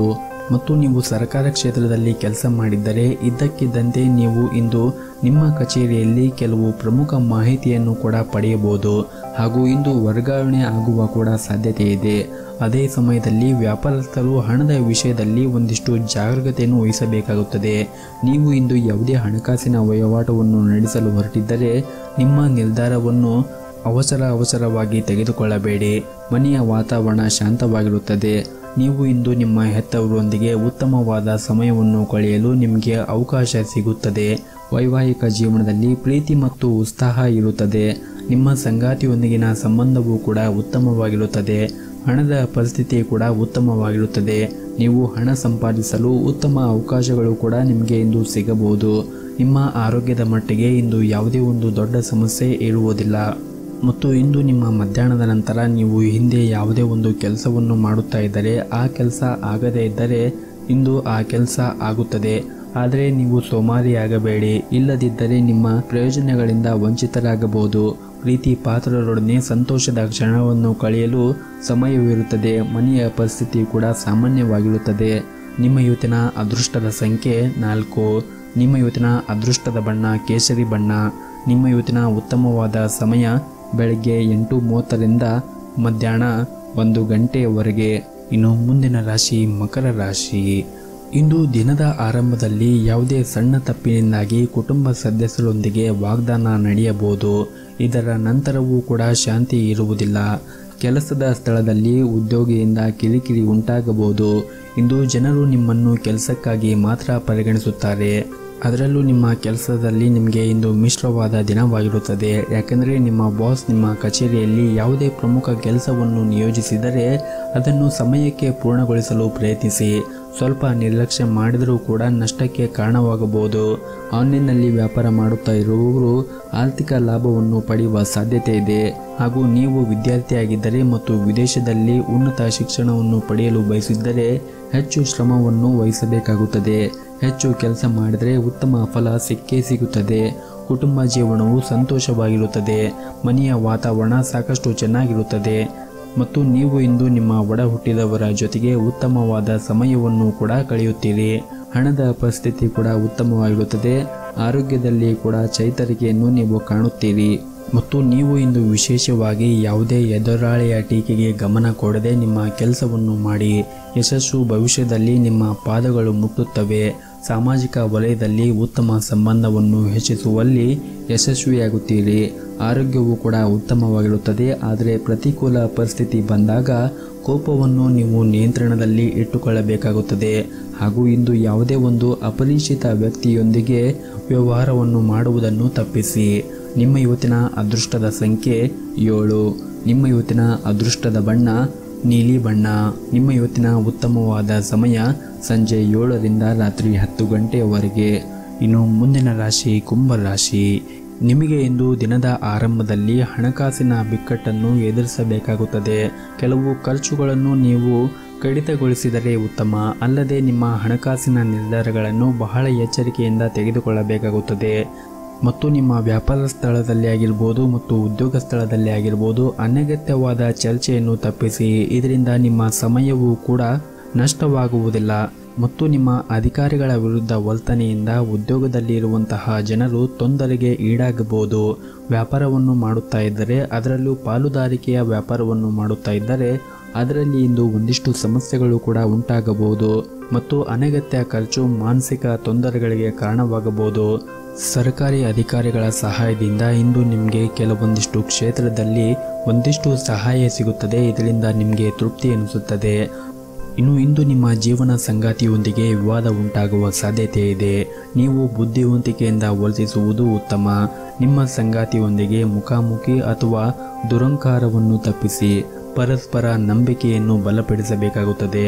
ಮತ್ತು ನೀವು ಸರ್ಕಾರ ಕ್ಷೇತ್ರದಲ್ಲಿ ಕೆಲಸ ಮಾಡಿದ್ದರೆ ಇದ್ದಕ್ಕಿದ್ದಂತೆ ನೀವು ಇಂದು ನಿಮ್ಮ ಕಚೇರಿಯಲ್ಲಿ ಕೆಲವು ಪ್ರಮುಖ ಮಾಹಿತಿಯನ್ನು ಕೂಡ ಪಡೆಯಬಹುದು ಹಾಗೂ ಇಂದು ವರ್ಗಾವಣೆ ಆಗುವ ಕೂಡ ಸಾಧ್ಯತೆ ಇದೆ ಅದೇ ಸಮಯದಲ್ಲಿ ವ್ಯಾಪಾರಸ್ಥರು ಹಣದ ವಿಷಯದಲ್ಲಿ ಒಂದಿಷ್ಟು ಜಾಗರೂಕತೆಯನ್ನು ವಹಿಸಬೇಕಾಗುತ್ತದೆ ನೀವು ಇಂದು ಯಾವುದೇ ಹಣಕಾಸಿನ ವಹಿವಾಟವನ್ನು ನಡೆಸಲು ಹೊರಟಿದ್ದರೆ ನಿಮ್ಮ ನಿರ್ಧಾರವನ್ನು ಅವಸರ ಅವಸರವಾಗಿ ತೆಗೆದುಕೊಳ್ಳಬೇಡಿ ಮನೆಯ ವಾತಾವರಣ ಶಾಂತವಾಗಿರುತ್ತದೆ ನೀವು ಇಂದು ನಿಮ್ಮ ಹೆತ್ತವರೊಂದಿಗೆ ಉತ್ತಮವಾದ ಸಮಯವನ್ನು ಕಳೆಯಲು ನಿಮಗೆ ಅವಕಾಶ ಸಿಗುತ್ತದೆ ವೈವಾಹಿಕ ಜೀವನದಲ್ಲಿ ಪ್ರೀತಿ ಮತ್ತು ಉತ್ಸಾಹ ಇರುತ್ತದೆ ನಿಮ್ಮ ಸಂಗಾತಿಯೊಂದಿಗಿನ ಸಂಬಂಧವೂ ಕೂಡ ಉತ್ತಮವಾಗಿರುತ್ತದೆ ಹಣದ ಪರಿಸ್ಥಿತಿ ಕೂಡ ಉತ್ತಮವಾಗಿರುತ್ತದೆ ನೀವು ಹಣ ಸಂಪಾದಿಸಲು ಉತ್ತಮ ಅವಕಾಶಗಳು ಕೂಡ ನಿಮಗೆ ಇಂದು ಸಿಗಬಹುದು ನಿಮ್ಮ ಆರೋಗ್ಯದ ಮಟ್ಟಿಗೆ ಇಂದು ಯಾವುದೇ ಒಂದು ದೊಡ್ಡ ಸಮಸ್ಯೆ ಇರುವುದಿಲ್ಲ ಮತ್ತು ಇಂದು ನಿಮ್ಮ ಮಧ್ಯಾಹ್ನದ ನಂತರ ನೀವು ಹಿಂದೆ ಯಾವುದೇ ಒಂದು ಕೆಲಸವನ್ನು ಮಾಡುತ್ತಾ ಇದ್ದರೆ ಆ ಕೆಲಸ ಆಗದೇ ಇದ್ದರೆ ಇಂದು ಆ ಕೆಲಸ ಆಗುತ್ತದೆ ಆದರೆ ನೀವು ಸೋಮಾರಿಯಾಗಬೇಡಿ ಇಲ್ಲದಿದ್ದರೆ ನಿಮ್ಮ ಪ್ರಯೋಜನಗಳಿಂದ ವಂಚಿತರಾಗಬಹುದು ಪ್ರೀತಿ ಪಾತ್ರರೊಡನೆ ಸಂತೋಷದ ಕ್ಷಣವನ್ನು ಕಳೆಯಲು ಸಮಯವಿರುತ್ತದೆ ಮನೆಯ ಪರಿಸ್ಥಿತಿ ಕೂಡ ಸಾಮಾನ್ಯವಾಗಿರುತ್ತದೆ ನಿಮ್ಮ ಇವತ್ತಿನ ಅದೃಷ್ಟದ ಸಂಖ್ಯೆ ನಾಲ್ಕು ನಿಮ್ಮ ಇವತ್ತಿನ ಅದೃಷ್ಟದ ಬಣ್ಣ ಕೇಸರಿ ಬಣ್ಣ ನಿಮ್ಮ ಇವತ್ತಿನ ಉತ್ತಮವಾದ ಸಮಯ ಬೆಳಗ್ಗೆ ಎಂಟು ಮೂವತ್ತರಿಂದ ಮಧ್ಯಾಹ್ನ ಒಂದು ಗಂಟೆಯವರೆಗೆ ಇನ್ನು ಮುಂದಿನ ರಾಶಿ ಮಕರ ರಾಶಿ ಇಂದು ದಿನದ ಆರಂಭದಲ್ಲಿ ಯಾವುದೇ ಸಣ್ಣ ತಪ್ಪಿನಿಂದಾಗಿ ಕುಟುಂಬ ಸದಸ್ಯರೊಂದಿಗೆ ವಾಗ್ದಾನ ನಡೆಯಬಹುದು ಇದರ ನಂತರವೂ ಕೂಡ ಶಾಂತಿ ಇರುವುದಿಲ್ಲ ಕೆಲಸದ ಸ್ಥಳದಲ್ಲಿ ಉದ್ಯೋಗಿಯಿಂದ ಕಿರಿಕಿರಿ ಉಂಟಾಗಬಹುದು ಇಂದು ಜನರು ನಿಮ್ಮನ್ನು ಕೆಲಸಕ್ಕಾಗಿ ಮಾತ್ರ ಪರಿಗಣಿಸುತ್ತಾರೆ ಅದರಲ್ಲೂ ನಿಮ್ಮ ಕೆಲಸದಲ್ಲಿ ನಿಮಗೆ ಇಂದು ಮಿಶ್ರವಾದ ದಿನವಾಗಿರುತ್ತದೆ ಯಾಕೆಂದರೆ ನಿಮ್ಮ ಬಾಸ್ ನಿಮ್ಮ ಕಚೇರಿಯಲ್ಲಿ ಯಾವುದೇ ಪ್ರಮುಖ ಕೆಲಸವನ್ನು ನಿಯೋಜಿಸಿದರೆ ಅದನ್ನು ಸಮಯಕ್ಕೆ ಪೂರ್ಣಗೊಳಿಸಲು ಪ್ರಯತ್ನಿಸಿ ಸ್ವಲ್ಪ ನಿರ್ಲಕ್ಷ್ಯ ಮಾಡಿದರೂ ಕೂಡ ನಷ್ಟಕ್ಕೆ ಕಾರಣವಾಗಬಹುದು ಆನ್ಲೈನ್ನಲ್ಲಿ ವ್ಯಾಪಾರ ಮಾಡುತ್ತಾ ಇರುವವರು ಆರ್ಥಿಕ ಲಾಭವನ್ನು ಪಡೆಯುವ ಸಾಧ್ಯತೆ ಇದೆ ಹಾಗೂ ನೀವು ವಿದ್ಯಾರ್ಥಿಯಾಗಿದ್ದರೆ ಮತ್ತು ವಿದೇಶದಲ್ಲಿ ಉನ್ನತ ಶಿಕ್ಷಣವನ್ನು ಪಡೆಯಲು ಬಯಸಿದ್ದರೆ ಹೆಚ್ಚು ಶ್ರಮವನ್ನು ವಹಿಸಬೇಕಾಗುತ್ತದೆ ಹೆಚ್ಚು ಕೆಲಸ ಮಾಡಿದರೆ ಉತ್ತಮ ಫಲ ಸಿಕ್ಕೇ ಸಿಗುತ್ತದೆ ಕುಟುಂಬ ಜೀವನವು ಸಂತೋಷವಾಗಿರುತ್ತದೆ ಮನೆಯ ವಾತಾವರಣ ಸಾಕಷ್ಟು ಚೆನ್ನಾಗಿರುತ್ತದೆ ಮತ್ತು ನೀವು ಇಂದು ನಿಮ್ಮ ಒಡ ಹುಟ್ಟಿದವರ ಜೊತೆಗೆ ಉತ್ತಮವಾದ ಸಮಯವನ್ನು ಕೂಡ ಕಳೆಯುತ್ತೀರಿ ಹಣದ ಪರಿಸ್ಥಿತಿ ಕೂಡ ಉತ್ತಮವಾಗಿರುತ್ತದೆ ಆರೋಗ್ಯದಲ್ಲಿ ಕೂಡ ಚೈತರಿಕೆಯನ್ನು ನೀವು ಕಾಣುತ್ತೀರಿ ಮತ್ತು ನೀವು ಇಂದು ವಿಶೇಷವಾಗಿ ಯಾವುದೇ ಎದುರಾಳಿಯ ಟೀಕೆಗೆ ಗಮನ ಕೊಡದೆ ನಿಮ್ಮ ಕೆಲಸವನ್ನು ಮಾಡಿ ಯಶಸ್ಸು ಭವಿಷ್ಯದಲ್ಲಿ ನಿಮ್ಮ ಪಾದಗಳು ಮುಟ್ಟುತ್ತವೆ ಸಾಮಾಜಿಕ ವಲಯದಲ್ಲಿ ಉತ್ತಮ ಸಂಬಂಧವನ್ನು ಹೆಚ್ಚಿಸುವಲ್ಲಿ ಯಶಸ್ವಿಯಾಗುತ್ತೀರಿ ಆರೋಗ್ಯವು ಕೂಡ ಉತ್ತಮವಾಗಿರುತ್ತದೆ ಆದರೆ ಪ್ರತಿಕೂಲ ಪರಿಸ್ಥಿತಿ ಬಂದಾಗ ಕೋಪವನ್ನು ನೀವು ನಿಯಂತ್ರಣದಲ್ಲಿ ಇಟ್ಟುಕೊಳ್ಳಬೇಕಾಗುತ್ತದೆ ಹಾಗೂ ಇಂದು ಯಾವುದೇ ಒಂದು ಅಪರಿಚಿತ ವ್ಯಕ್ತಿಯೊಂದಿಗೆ ವ್ಯವಹಾರವನ್ನು ಮಾಡುವುದನ್ನು ತಪ್ಪಿಸಿ ನಿಮ್ಮ ಇವತ್ತಿನ ಅದೃಷ್ಟದ ಸಂಖ್ಯೆ ಏಳು ನಿಮ್ಮ ಇವತ್ತಿನ ಅದೃಷ್ಟದ ಬಣ್ಣ ನೀಲಿ ಬಣ್ಣ ನಿಮ್ಮ ಇವತ್ತಿನ ಉತ್ತಮವಾದ ಸಮಯ ಸಂಜೆ ಏಳರಿಂದ ರಾತ್ರಿ ಹತ್ತು ಗಂಟೆಯವರೆಗೆ ಇನ್ನು ಮುಂದಿನ ರಾಶಿ ಕುಂಭ ರಾಶಿ ನಿಮಗೆ ಇಂದು ದಿನದ ಆರಂಭದಲ್ಲಿ ಹಣಕಾಸಿನ ಬಿಕ್ಕಟ್ಟನ್ನು ಎದುರಿಸಬೇಕಾಗುತ್ತದೆ ಕೆಲವು ಖರ್ಚುಗಳನ್ನು ನೀವು ಕಡಿತಗೊಳಿಸಿದರೆ ಉತ್ತಮ ಅಲ್ಲದೆ ನಿಮ್ಮ ಹಣಕಾಸಿನ ನಿರ್ಧಾರಗಳನ್ನು ಬಹಳ ಎಚ್ಚರಿಕೆಯಿಂದ ತೆಗೆದುಕೊಳ್ಳಬೇಕಾಗುತ್ತದೆ ಮತ್ತು ನಿಮ್ಮ ವ್ಯಾಪಾರ ಸ್ಥಳದಲ್ಲಿ ಆಗಿರ್ಬೋದು ಮತ್ತು ಉದ್ಯೋಗ ಸ್ಥಳದಲ್ಲಿ ಆಗಿರ್ಬೋದು ಅನಗತ್ಯವಾದ ಚರ್ಚೆಯನ್ನು ತಪ್ಪಿಸಿ ಇದರಿಂದ ನಿಮ್ಮ ಸಮಯವೂ ಕೂಡ ನಷ್ಟವಾಗುವುದಿಲ್ಲ ಮತ್ತು ನಿಮ್ಮ ಅಧಿಕಾರಿಗಳ ವಿರುದ್ಧ ವರ್ತನೆಯಿಂದ ಉದ್ಯೋಗದಲ್ಲಿ ಇರುವಂತಹ ಜನರು ತೊಂದರೆಗೆ ಈಡಾಗಬಹುದು ವ್ಯಾಪಾರವನ್ನು ಮಾಡುತ್ತಾ ಇದ್ದರೆ ಅದರಲ್ಲೂ ಪಾಲುದಾರಿಕೆಯ ವ್ಯಾಪಾರವನ್ನು ಮಾಡುತ್ತಾ ಇದ್ದರೆ ಅದರಲ್ಲಿ ಇಂದು ಒಂದಿಷ್ಟು ಸಮಸ್ಯೆಗಳು ಕೂಡ ಉಂಟಾಗಬಹುದು ಮತ್ತು ಅನಗತ್ಯ ಖರ್ಚು ಮಾನಸಿಕ ತೊಂದರೆಗಳಿಗೆ ಕಾರಣವಾಗಬಹುದು ಸರ್ಕಾರಿ ಅಧಿಕಾರಿಗಳ ಸಹಾಯದಿಂದ ಇಂದು ನಿಮಗೆ ಕೆಲವೊಂದಿಷ್ಟು ಕ್ಷೇತ್ರದಲ್ಲಿ ಒಂದಿಷ್ಟು ಸಹಾಯ ಸಿಗುತ್ತದೆ ಇದರಿಂದ ನಿಮಗೆ ತೃಪ್ತಿ ಅನಿಸುತ್ತದೆ ಇನ್ನು ಇಂದು ನಿಮ್ಮ ಜೀವನ ಸಂಗಾತಿಯೊಂದಿಗೆ ವಿವಾದ ಉಂಟಾಗುವ ಸಾಧ್ಯತೆ ಇದೆ ನೀವು ಬುದ್ಧಿವಂತಿಕೆಯಿಂದ ವರ್ತಿಸುವುದು ಉತ್ತಮ ನಿಮ್ಮ ಸಂಗಾತಿಯೊಂದಿಗೆ ಮುಖಾಮುಖಿ ಅಥವಾ ದುರಂಕಾರವನ್ನು ತಪ್ಪಿಸಿ ಪರಸ್ಪರ ನಂಬಿಕೆಯನ್ನು ಬಲಪಡಿಸಬೇಕಾಗುತ್ತದೆ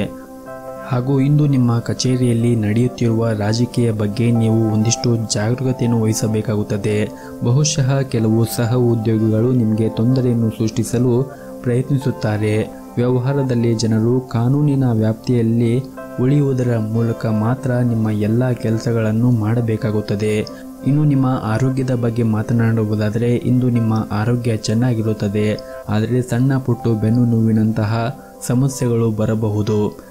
ಹಾಗೂ ಇಂದು ನಿಮ್ಮ ಕಚೇರಿಯಲ್ಲಿ ನಡೆಯುತ್ತಿರುವ ರಾಜಕೀಯ ಬಗ್ಗೆ ನೀವು ಒಂದಿಷ್ಟು ಜಾಗರೂಕತೆಯನ್ನು ವಹಿಸಬೇಕಾಗುತ್ತದೆ ಬಹುಶಃ ಕೆಲವು ಸಹ ಉದ್ಯೋಗಿಗಳು ನಿಮಗೆ ತೊಂದರೆಯನ್ನು ಸೃಷ್ಟಿಸಲು ಪ್ರಯತ್ನಿಸುತ್ತಾರೆ ವ್ಯವಹಾರದಲ್ಲಿ ಜನರು ಕಾನೂನಿನ ವ್ಯಾಪ್ತಿಯಲ್ಲಿ ಉಳಿಯುವುದರ ಮೂಲಕ ಮಾತ್ರ ನಿಮ್ಮ ಎಲ್ಲ ಕೆಲಸಗಳನ್ನು ಮಾಡಬೇಕಾಗುತ್ತದೆ ಇನ್ನು ನಿಮ್ಮ ಆರೋಗ್ಯದ ಬಗ್ಗೆ ಮಾತನಾಡುವುದಾದರೆ ಇಂದು ನಿಮ್ಮ ಆರೋಗ್ಯ ಚೆನ್ನಾಗಿರುತ್ತದೆ ಆದರೆ ಸಣ್ಣ ಪುಟ್ಟು ಬೆನ್ನು ನೋವಿನಂತಹ ಸಮಸ್ಯೆಗಳು ಬರಬಹುದು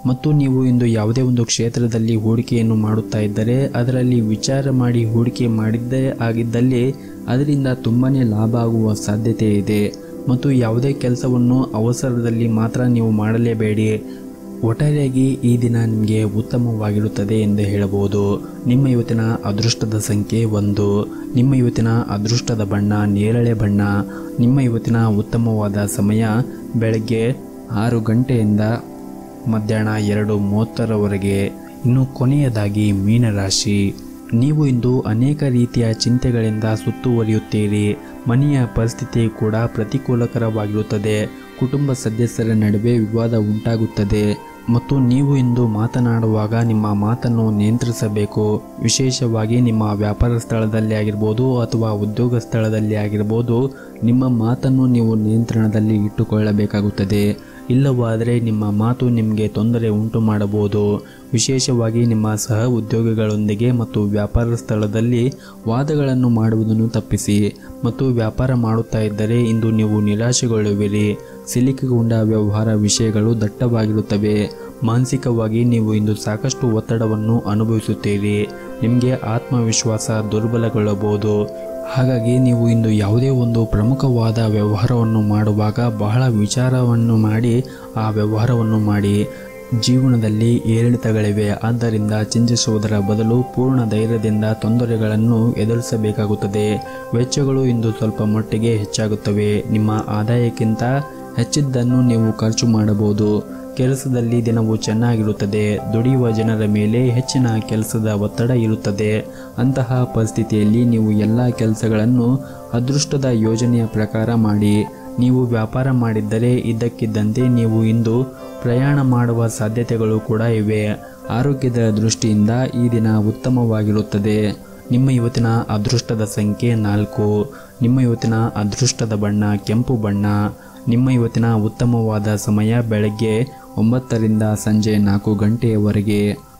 ಮತ್ತು ನೀವು ಇಂದು ಯಾವುದೇ ಒಂದು ಕ್ಷೇತ್ರದಲ್ಲಿ ಹೂಡಿಕೆಯನ್ನು ಮಾಡುತ್ತಾ ಇದ್ದರೆ ಅದರಲ್ಲಿ ವಿಚಾರ ಮಾಡಿ ಹೂಡಿಕೆ ಮಾಡಿದ್ದೇ ಆಗಿದ್ದಲ್ಲಿ ಅದರಿಂದ ತುಂಬಾ ಲಾಭ ಆಗುವ ಸಾಧ್ಯತೆ ಇದೆ ಮತ್ತು ಯಾವುದೇ ಕೆಲಸವನ್ನು ಅವಸರದಲ್ಲಿ ಮಾತ್ರ ನೀವು ಮಾಡಲೇಬೇಡಿ ಒಟ್ಟಾರೆಯಾಗಿ ಈ ದಿನ ನಿಮಗೆ ಉತ್ತಮವಾಗಿರುತ್ತದೆ ಎಂದು ಹೇಳಬಹುದು ನಿಮ್ಮ ಇವತ್ತಿನ ಅದೃಷ್ಟದ ಸಂಖ್ಯೆ ಒಂದು ನಿಮ್ಮ ಇವತ್ತಿನ ಅದೃಷ್ಟದ ಬಣ್ಣ ನೇರಳೆ ಬಣ್ಣ ನಿಮ್ಮ ಇವತ್ತಿನ ಉತ್ತಮವಾದ ಸಮಯ ಬೆಳಗ್ಗೆ ಆರು ಗಂಟೆಯಿಂದ ಮಧ್ಯಾಹ್ನ ಎರಡು ಮೂವತ್ತರವರೆಗೆ ಇನ್ನು ಕೊನೆಯದಾಗಿ ಮೀನರಾಶಿ ನೀವು ಇಂದು ಅನೇಕ ರೀತಿಯ ಚಿಂತೆಗಳಿಂದ ಸುತ್ತುವರಿಯುತ್ತೀರಿ ಮನೆಯ ಪರಿಸ್ಥಿತಿ ಕೂಡ ಪ್ರತಿಕೂಲಕರವಾಗಿರುತ್ತದೆ ಕುಟುಂಬ ಸದಸ್ಯರ ನಡುವೆ ವಿವಾದ ಉಂಟಾಗುತ್ತದೆ ಮತ್ತು ನೀವು ಇಂದು ಮಾತನಾಡುವಾಗ ನಿಮ್ಮ ಮಾತನ್ನು ನಿಯಂತ್ರಿಸಬೇಕು ವಿಶೇಷವಾಗಿ ನಿಮ್ಮ ವ್ಯಾಪಾರ ಸ್ಥಳದಲ್ಲಿ ಆಗಿರ್ಬೋದು ಅಥವಾ ಉದ್ಯೋಗ ಸ್ಥಳದಲ್ಲಿ ಆಗಿರ್ಬೋದು ನಿಮ್ಮ ಮಾತನ್ನು ನೀವು ನಿಯಂತ್ರಣದಲ್ಲಿ ಇಟ್ಟುಕೊಳ್ಳಬೇಕಾಗುತ್ತದೆ ಇಲ್ಲವಾದರೆ ನಿಮ್ಮ ಮಾತು ನಿಮಗೆ ತೊಂದರೆ ಉಂಟು ಮಾಡಬಹುದು ವಿಶೇಷವಾಗಿ ನಿಮ್ಮ ಸಹ ಉದ್ಯೋಗಿಗಳೊಂದಿಗೆ ಮತ್ತು ವ್ಯಾಪಾರ ಸ್ಥಳದಲ್ಲಿ ವಾದಗಳನ್ನು ಮಾಡುವುದನ್ನು ತಪ್ಪಿಸಿ ಮತ್ತು ವ್ಯಾಪಾರ ಮಾಡುತ್ತಾ ಇದ್ದರೆ ಇಂದು ನೀವು ನಿರಾಶೆಗೊಳ್ಳುವಿರಿ ಸಿಲುಕಿಗೊಂಡ ವ್ಯವಹಾರ ವಿಷಯಗಳು ದಟ್ಟವಾಗಿರುತ್ತವೆ ಮಾನಸಿಕವಾಗಿ ನೀವು ಇಂದು ಸಾಕಷ್ಟು ಒತ್ತಡವನ್ನು ಅನುಭವಿಸುತ್ತೀರಿ ನಿಮಗೆ ಆತ್ಮವಿಶ್ವಾಸ ದುರ್ಬಲಗೊಳ್ಳಬಹುದು ಹಾಗಾಗಿ ನೀವು ಇಂದು ಯಾವುದೇ ಒಂದು ಪ್ರಮುಖವಾದ ವ್ಯವಹಾರವನ್ನು ಮಾಡುವಾಗ ಬಹಳ ವಿಚಾರವನ್ನು ಮಾಡಿ ಆ ವ್ಯವಹಾರವನ್ನು ಮಾಡಿ ಜೀವನದಲ್ಲಿ ಏರಿಳಿತಗಳಿವೆ ಆದ್ದರಿಂದ ಚಿಂತಿಸುವುದರ ಬದಲು ಪೂರ್ಣ ಧೈರ್ಯದಿಂದ ತೊಂದರೆಗಳನ್ನು ಎದುರಿಸಬೇಕಾಗುತ್ತದೆ ವೆಚ್ಚಗಳು ಇಂದು ಸ್ವಲ್ಪ ಮಟ್ಟಿಗೆ ಹೆಚ್ಚಾಗುತ್ತವೆ ನಿಮ್ಮ ಆದಾಯಕ್ಕಿಂತ ಹೆಚ್ಚಿದ್ದನ್ನು ನೀವು ಖರ್ಚು ಮಾಡಬಹುದು ಕೆಲಸದಲ್ಲಿ ದಿನವು ಚೆನ್ನಾಗಿರುತ್ತದೆ ದುಡಿಯುವ ಜನರ ಮೇಲೆ ಹೆಚ್ಚಿನ ಕೆಲಸದ ಒತ್ತಡ ಇರುತ್ತದೆ ಅಂತಹ ಪರಿಸ್ಥಿತಿಯಲ್ಲಿ ನೀವು ಎಲ್ಲ ಕೆಲಸಗಳನ್ನು ಅದೃಷ್ಟದ ಯೋಜನೆಯ ಪ್ರಕಾರ ಮಾಡಿ ನೀವು ವ್ಯಾಪಾರ ಮಾಡಿದ್ದರೆ ಇದ್ದಕ್ಕಿದ್ದಂತೆ ನೀವು ಇಂದು ಪ್ರಯಾಣ ಮಾಡುವ ಸಾಧ್ಯತೆಗಳು ಕೂಡ ಇವೆ ಆರೋಗ್ಯದ ದೃಷ್ಟಿಯಿಂದ ಈ ದಿನ ಉತ್ತಮವಾಗಿರುತ್ತದೆ ನಿಮ್ಮ ಇವತ್ತಿನ ಅದೃಷ್ಟದ ಸಂಖ್ಯೆ ನಾಲ್ಕು ನಿಮ್ಮ ಇವತ್ತಿನ ಅದೃಷ್ಟದ ಬಣ್ಣ ಕೆಂಪು ಬಣ್ಣ ನಿಮ್ಮ ಇವತ್ತಿನ ಉತ್ತಮವಾದ ಸಮಯ ಬೆಳಗ್ಗೆ ಒಂಬತ್ತರಿಂದ ಸಂಜೆ ನಾಲ್ಕು ಗಂಟೆಯವರೆಗೆ